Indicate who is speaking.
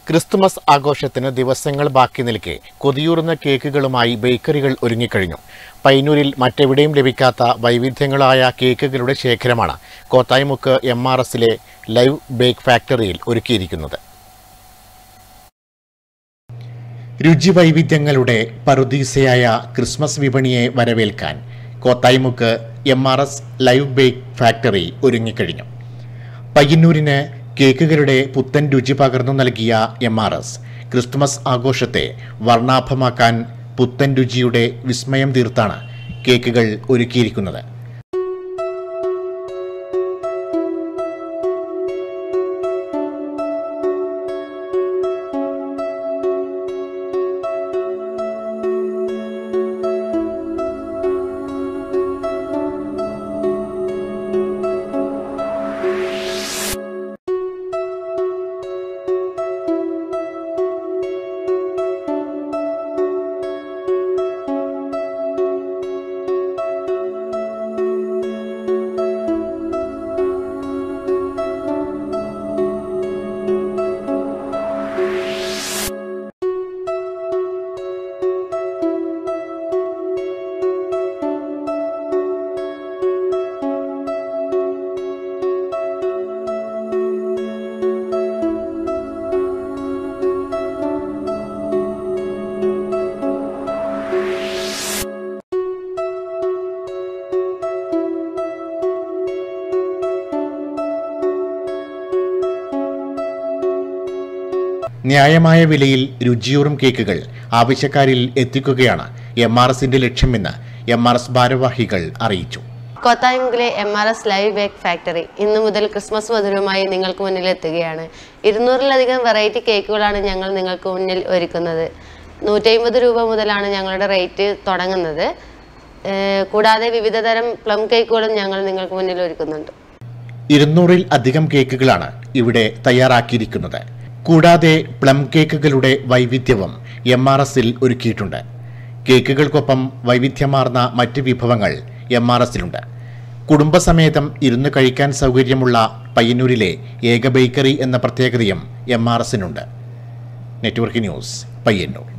Speaker 1: Christmas ആഘോഷത്തിന് ദിവസങ്ങൾ ബാക്കി നിൽക്കെ കൊതിയൂറുന്ന കേക്കുകളുമായി ബേക്കറികൾ ഒരുങ്ങിക്കഴിഞ്ഞു പൈനൂരിൽ മറ്റെവിടെയും ലഭിക്കാത്ത വൈവിധ്യങ്ങളായ കേക്കുകളുടെ ശേഖരമാണ് കോത്തായിമുക്ക് എം ആർ എസിലെ ലൈവ് ബേക്ക് ഫാക്ടറിയിൽ ഒരുക്കിയിരിക്കുന്നത് രുചി വൈവിധ്യങ്ങളുടെ പറുദീസയായ ക്രിസ്മസ് വിപണിയെ വരവേൽക്കാൻ Kothayimukku M R S live bake factory ഒരുങ്ങിക്കഴിഞ്ഞു പയ്യന്നൂരിന് കേക്കുകളുടെ പുത്തൻ രുചി പകർന്നു നൽകിയ എം ആർ എസ് ക്രിസ്തുമസ് ആഘോഷത്തെ വർണ്ണാഭമാക്കാൻ പുത്തൻ രുചിയുടെ വിസ്മയം തീർത്താണ് കേക്കുകൾ ഒരുക്കിയിരിക്കുന്നത് ന്യായമായ വിലയിൽ രുചിയൂറും കേക്കുകൾ ആവശ്യക്കാരിൽ എത്തിക്കുകയാണ് എം ആർ എസിന്റെ ലക്ഷ്യമെന്ന് എം ആർ എസ് ഭാരവാഹികൾ അറിയിച്ചു
Speaker 2: കോത്തായിമുക്കിലെ M R S live bake factory ഇന്നു മുതൽ ക്രിസ്മസ് മധുരവുമായി നിങ്ങൾക്ക് മുന്നിൽ എത്തുകയാണ് ഇരുന്നൂറിലധികം വെറൈറ്റി കേക്കുകളാണ് ഞങ്ങൾ നിങ്ങൾക്ക് മുന്നിൽ ഒരുക്കുന്നത് നൂറ്റമ്പത് രൂപ മുതലാണ് ഞങ്ങളുടെ റേറ്റ് തുടങ്ങുന്നത് ഏഹ് കൂടാതെ വിവിധ തരം പ്ലം കേക്കുകളും ഞങ്ങൾ നിങ്ങൾക്ക് മുന്നിൽ ഒരുക്കുന്നുണ്ട്
Speaker 1: ഇരുന്നൂറിൽ അധികം കേക്കുകളാണ് ഇവിടെ തയ്യാറാക്കിയിരിക്കുന്നത് കൂടാതെ പ്ലം കേക്കുകളുടെ വൈവിധ്യവും എം ആർ എസിൽ ഒരുക്കിയിട്ടുണ്ട് കേക്കുകൾക്കൊപ്പം വൈവിധ്യമാർന്ന മറ്റ് വിഭവങ്ങൾ എം ആർ എസിലുണ്ട് കുടുംബസമേതം ഇരുന്ന് കഴിക്കാൻ സൗകര്യമുള്ള പയ്യന്നൂരിലെ ഏക ബേക്കറി എന്ന പ്രത്യേകതയും എം ആർ എസിനുണ്ട് നെറ്റ്വർക്ക് ന്യൂസ് പയ്യന്നൂർ